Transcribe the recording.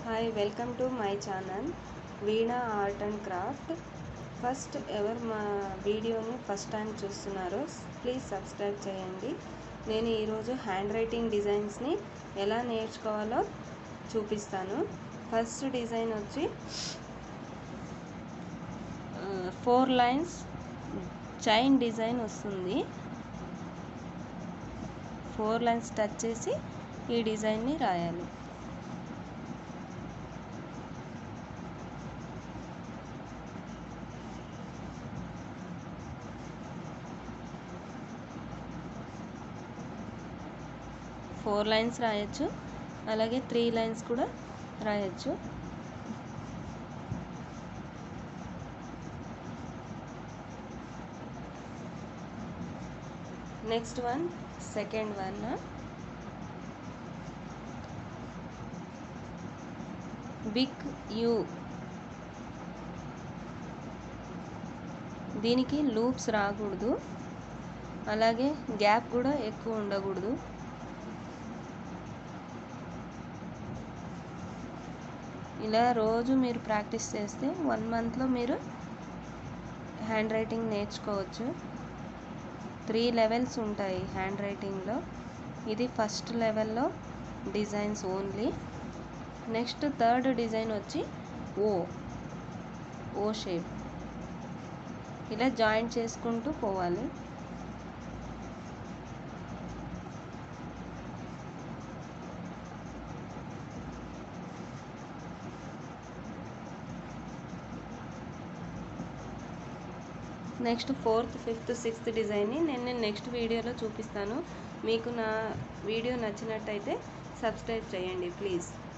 hi welcome to my channel Veena art and craft first ఎవరు మా వీడియోని ఫస్ట్ టైం చూస్తున్నారో ప్లీజ్ సబ్స్క్రైబ్ చేయండి నేను ఈరోజు హ్యాండ్ రైటింగ్ డిజైన్స్ని ఎలా నేర్చుకోవాలో చూపిస్తాను ఫస్ట్ డిజైన్ వచ్చి ఫోర్ లైన్స్ చైన్ డిజైన్ వస్తుంది ఫోర్ లైన్స్ టచ్ చేసి ఈ డిజైన్ని రాయాలి ఫోర్ లైన్స్ రాయొచ్చు అలాగే త్రీ లైన్స్ కూడా రాయొచ్చు next one second one big U దీనికి లూప్స్ రాకూడదు అలాగే గ్యాప్ కూడా ఎక్కువ ఉండకూడదు ఇలా రోజు మీరు ప్రాక్టీస్ చేస్తే వన్ మంత్లో మీరు హ్యాండ్ రైటింగ్ నేర్చుకోవచ్చు త్రీ లెవెల్స్ ఉంటాయి హ్యాండ్ రైటింగ్లో ఇది ఫస్ట్ లెవెల్లో designs only next third design వచ్చి ఓ ఓ షేప్ ఇలా జాయింట్ చేసుకుంటూ పోవాలి నెక్స్ట్ ఫోర్త్ ఫిఫ్త్ సిక్స్త్ డిజైన్ని నేను నెక్స్ట్ వీడియోలో చూపిస్తాను మీకు నా వీడియో నచ్చినట్టయితే సబ్స్క్రైబ్ చేయండి ప్లీజ్